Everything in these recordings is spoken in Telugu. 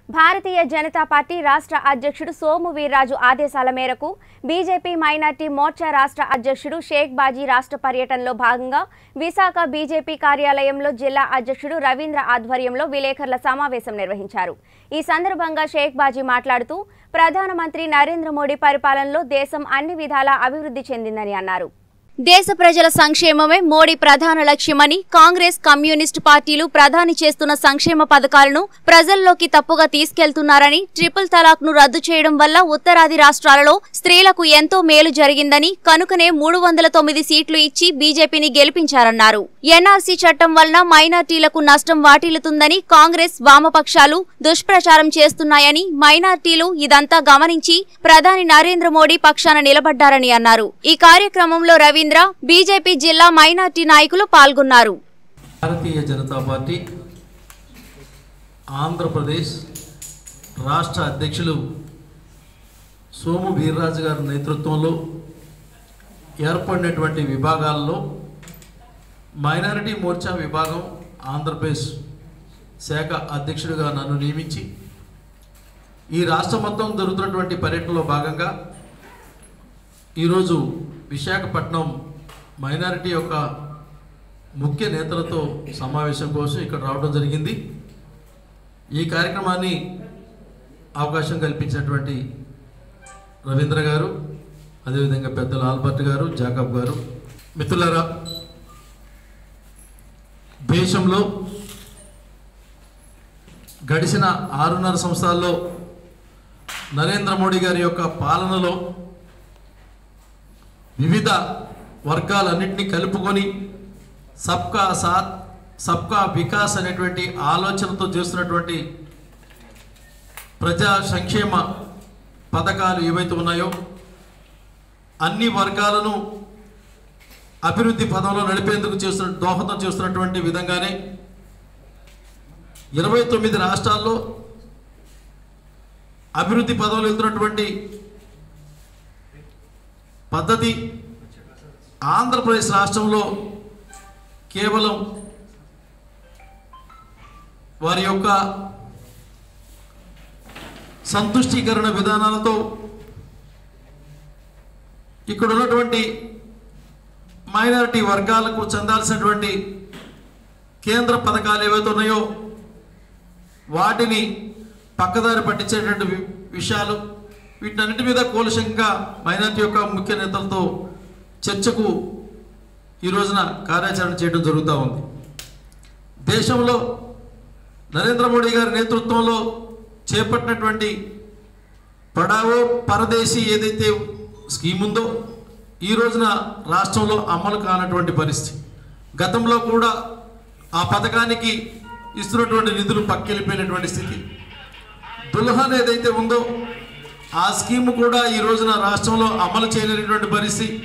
భారతీయ జనతా పార్టీ రాష్ట్ర అధ్యక్షుడు సోము వీర్రాజు ఆదేశాల మేరకు బీజేపీ మైనార్టీ మోర్చా రాష్ట్ర అధ్యక్షుడు షేక్ బాజీ రాష్ట్ర పర్యటనలో భాగంగా విశాఖ బీజేపీ కార్యాలయంలో జిల్లా అధ్యక్షుడు రవీంద్ర ఆధ్వర్యంలో విలేకరుల సమావేశం నిర్వహించారు ఈ సందర్భంగా షేక్ బాజీ మాట్లాడుతూ ప్రధానమంత్రి నరేంద్ర మోడీ పరిపాలనలో దేశం అన్ని విధాలా అభివృద్ధి చెందిందని అన్నారు దేశ ప్రజల సంక్షేమమే మోడీ ప్రధాన లక్ష్యమని కాంగ్రెస్ కమ్యూనిస్టు పార్టీలు ప్రధాని చేస్తున్న సంక్షేమ పథకాలను ప్రజల్లోకి తప్పుగా తీసుకెళ్తున్నారని ట్రిపుల్ తలాక్ ను రద్దు చేయడం వల్ల ఉత్తరాది రాష్ట్రాలలో స్త్రీలకు ఎంతో మేలు జరిగిందని కనుకనే మూడు వందల తొమ్మిది సీట్లు ఇచ్చి బీజేపీని గెలిపించారన్నారు ఎన్ఆర్సీ చట్టం వలన మైనార్టీలకు నష్టం వాటిల్లుతుందని కాంగ్రెస్ వామపక్షాలు దుష్ప్రచారం చేస్తున్నాయని మైనార్టీలు ఇదంతా గమనించి ప్రధాని నరేంద్ర మోడీ పక్షాన నిలబడ్డారని అన్నారు ఈ కార్యక్రమంలో రవీంద్ర బీజేపీ జిల్లా మైనార్టీ నాయకులు పాల్గొన్నారు భారతీయ జనతా పార్టీ ఆంధ్రప్రదేశ్ రాష్ట్ర అధ్యక్షులు సోము వీర్రాజు గారి నేతృత్వంలో ఏర్పడినటువంటి విభాగాల్లో మైనారిటీ మోర్చా విభాగం ఆంధ్రప్రదేశ్ శాఖ అధ్యక్షుడిగా నన్ను నియమించి ఈ రాష్ట్రం మొత్తం జరుగుతున్నటువంటి పర్యటనలో భాగంగా ఈరోజు విశాఖపట్నం మైనారిటీ యొక్క ముఖ్య నేతలతో సమావేశం కోసం ఇక్కడ రావడం జరిగింది ఈ కార్యక్రమాన్ని అవకాశం కల్పించినటువంటి రవీంద్ర గారు అదేవిధంగా పెద్దల ఆల్బర్ట్ గారు జాకబ్ గారు మిత్రులారా దేశంలో గడిచిన ఆరున్నర సంవత్సరాల్లో నరేంద్ర మోడీ గారి యొక్క పాలనలో వివిధ వర్గాలన్నింటినీ కలుపుకొని సబ్కా సాత్ సబ్కా వికాస్ అనేటువంటి ఆలోచనతో చేస్తున్నటువంటి ప్రజా సంక్షేమ పథకాలు ఏవైతే ఉన్నాయో అన్ని వర్గాలను అభివృద్ధి పదంలో నడిపేందుకు చేస్తున్న దోహదం చేస్తున్నటువంటి విధంగానే ఇరవై తొమ్మిది రాష్ట్రాల్లో అభివృద్ధి పదంలో వెళ్తున్నటువంటి పద్ధతి ఆంధ్రప్రదేశ్ రాష్ట్రంలో కేవలం వారి యొక్క సంతుష్టీకరణ విధానాలతో ఇక్కడ ఉన్నటువంటి మైనారిటీ వర్గాలకు చెందాల్సినటువంటి కేంద్ర పథకాలు ఏవైతే ఉన్నాయో వాటిని పక్కదారి పట్టించేటువంటి వి- విషయాలు వీటన్నిటి మీద కూలశంగా మైనార్టీ యొక్క ముఖ్య నేతలతో చర్చకు ఈ రోజున కార్యాచరణ చేయడం జరుగుతూ ఉంది దేశంలో నరేంద్ర మోడీ గారి నేతృత్వంలో చేపట్టినటువంటి పడావో పరదేశీ ఏదైతే స్కీమ్ ఉందో ఈ రోజున రాష్ట్రంలో అమలు కానటువంటి పరిస్థితి గతంలో కూడా ఆ పథకానికి ఇస్తున్నటువంటి నిధులు పక్కెళ్ళిపోయినటువంటి స్థితి దుల్హన్ ఏదైతే ఉందో ఆ స్కీమ్ కూడా ఈ రోజున రాష్ట్రంలో అమలు చేయలేనటువంటి పరిస్థితి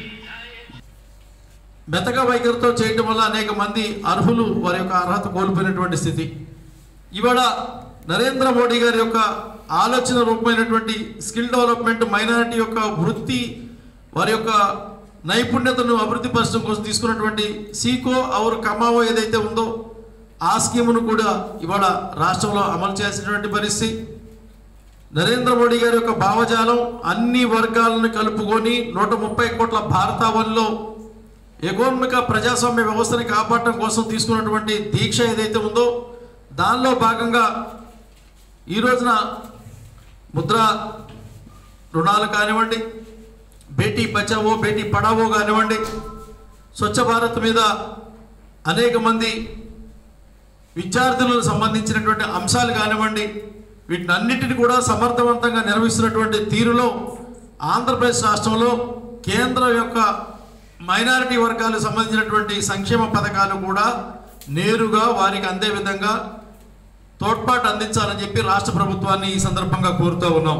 మెతక వైఖరితో చేయడం వల్ల అనేక మంది అర్హులు వారి యొక్క అర్హత కోల్పోయినటువంటి స్థితి ఇవాళ నరేంద్ర మోడీ గారి యొక్క ఆలోచన రూపమైనటువంటి స్కిల్ డెవలప్మెంట్ మైనారిటీ యొక్క వృత్తి వారి యొక్క నైపుణ్యతను అభివృద్ధి పరచడం కోసం తీసుకున్నటువంటి సీకో ఔర్ కమావో ఏదైతే ఉందో ఆ స్కీమును కూడా ఇవాళ రాష్ట్రంలో అమలు చేసినటువంటి పరిస్థితి నరేంద్ర మోడీ గారి యొక్క భావజాలం అన్ని వర్గాలను కలుపుకొని నూట ముప్పై కోట్ల భారతావనిలో ఎకోనమిక ప్రజాస్వామ్య వ్యవస్థని కాపాడటం కోసం తీసుకున్నటువంటి దీక్ష ఏదైతే ఉందో దానిలో భాగంగా ఈ రోజున ముద్ర రుణాలు కానివ్వండి బేటీ బచావో బేటీ పడావో కానివ్వండి స్వచ్ఛ భారత్ మీద అనేక మంది విద్యార్థులకు సంబంధించినటువంటి అంశాలు కానివ్వండి వీటినన్నిటిని కూడా సమర్థవంతంగా నిర్వహిస్తున్నటువంటి తీరులో ఆంధ్రప్రదేశ్ రాష్ట్రంలో కేంద్రం యొక్క మైనారిటీ వర్గాలకు సంబంధించినటువంటి సంక్షేమ పథకాలు కూడా నేరుగా వారికి అందే విధంగా తోడ్పాటు అందించాలని చెప్పి రాష్ట్ర ప్రభుత్వాన్ని ఈ సందర్భంగా కోరుతూ ఉన్నాం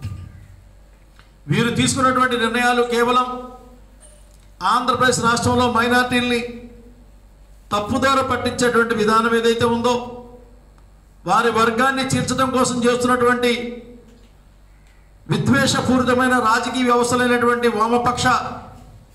వీరు తీసుకున్నటువంటి నిర్ణయాలు కేవలం ఆంధ్రప్రదేశ్ రాష్ట్రంలో మైనార్టీల్ని తప్పుదార పట్టించేటువంటి విధానం ఏదైతే ఉందో వారి వర్గాన్ని చీల్చడం కోసం చేస్తున్నటువంటి విద్వేషపూరితమైన రాజకీయ వ్యవస్థలైనటువంటి వామపక్ష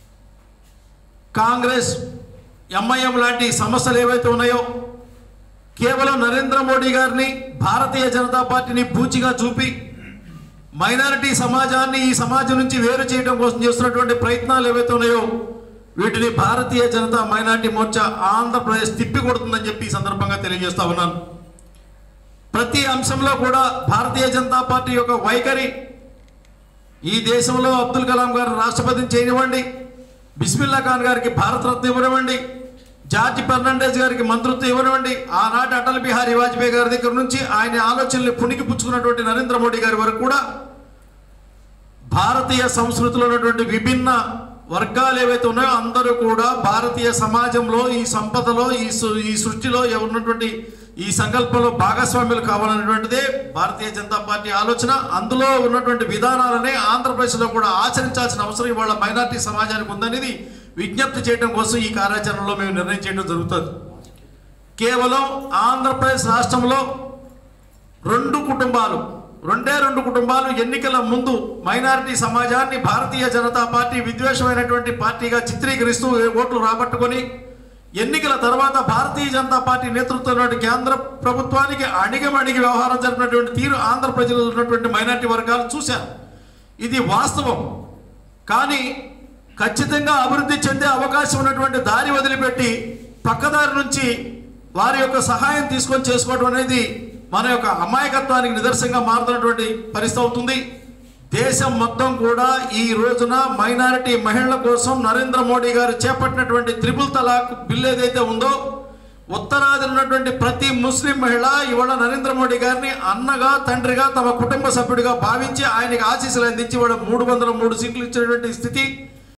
కాంగ్రెస్ ఎంఐఎం లాంటి సమస్యలు ఏవైతే ఉన్నాయో కేవలం నరేంద్ర మోడీ గారిని భారతీయ జనతా పార్టీని పూచిగా చూపి మైనారిటీ సమాజాన్ని ఈ సమాజం నుంచి వేరు చేయడం కోసం చేస్తున్నటువంటి ప్రయత్నాలు ఏవైతే ఉన్నాయో వీటిని భారతీయ జనతా మైనారిటీ మోర్చా ఆంధ్రప్రదేశ్ తిప్పి కొడుతుందని చెప్పి ఈ సందర్భంగా తెలియజేస్తా ఉన్నాను ప్రతి అంశంలో కూడా భారతీయ జనతా పార్టీ యొక్క వైఖరి ఈ దేశంలో అబ్దుల్ కలాం గారు రాష్ట్రపతిని చేయనివ్వండి బిస్మిల్లా ఖాన్ గారికి భారతరత్న ఇవ్వనివ్వండి జార్జ్ ఫెర్నాండెస్ గారికి మంత్రిత్వం ఇవ్వనివ్వండి ఆనాటి అటల్ బిహారీ వాజ్పేయి గారి దగ్గర నుంచి ఆయన ఆలోచనలు పుణికి పుచ్చుకున్నటువంటి నరేంద్ర మోడీ గారి వరకు కూడా భారతీయ సంస్కృతిలో ఉన్నటువంటి విభిన్న వర్గాలు ఏవైతే ఉన్నాయో అందరూ కూడా భారతీయ సమాజంలో ఈ సంపదలో ఈ సు- ఈ సృష్టిలో ఉన్నటువంటి ఈ సంకల్పంలో భాగస్వామ్యులు కావాలనేటువంటిదే భారతీయ జనతా పార్టీ ఆలోచన అందులో ఉన్నటువంటి విధానాలనే ఆంధ్రప్రదేశ్లో కూడా ఆచరించాల్సిన అవసరం ఇవాళ మైనార్టీ సమాజానికి ఉందనేది విజ్ఞప్తి చేయడం కోసం ఈ కార్యాచరణలో మేము నిర్ణయం చేయడం జరుగుతుంది కేవలం ఆంధ్రప్రదేశ్ రాష్ట్రంలో రెండు కుటుంబాలు రెండే రెండు కుటుంబాలు ఎన్నికల ముందు మైనారిటీ సమాజాన్ని భారతీయ జనతా పార్టీ విద్వేషమైనటువంటి పార్టీగా చిత్రీకరిస్తూ ఓట్లు రాబట్టుకొని ఎన్నికల తర్వాత భారతీయ జనతా పార్టీ నేతృత్వంలోని కేంద్ర ప్రభుత్వానికి అణిగమణిగి వ్యవహారం జరిపినటువంటి తీరు ఆంధ్ర ప్రజలు ఉన్నటువంటి మైనారిటీ వర్గాలు చూశారు ఇది వాస్తవం కానీ ఖచ్చితంగా అభివృద్ధి చెందే అవకాశం ఉన్నటువంటి దారి వదిలిపెట్టి పక్కదారి నుంచి వారి యొక్క సహాయం తీసుకొని చేసుకోవడం అనేది మన యొక్క అమాయకత్వానికి నిదర్శనంగా మారుతున్నటువంటి పరిస్థితి అవుతుంది దేశం మొత్తం కూడా ఈ రోజున మైనారిటీ మహిళల కోసం నరేంద్ర మోడీ గారు చేపట్టినటువంటి త్రిపుల్ తలాక్ బిల్ ఏదైతే ఉందో ఉత్తరాది ఉన్నటువంటి ప్రతి ముస్లిం మహిళ ఇవాళ నరేంద్ర మోడీ గారిని అన్నగా తండ్రిగా తమ కుటుంబ సభ్యుడిగా భావించి ఆయనకి ఆశీస్సులు అందించి ఇవాళ మూడు వందల మూడు సీట్లు ఇచ్చినటువంటి స్థితి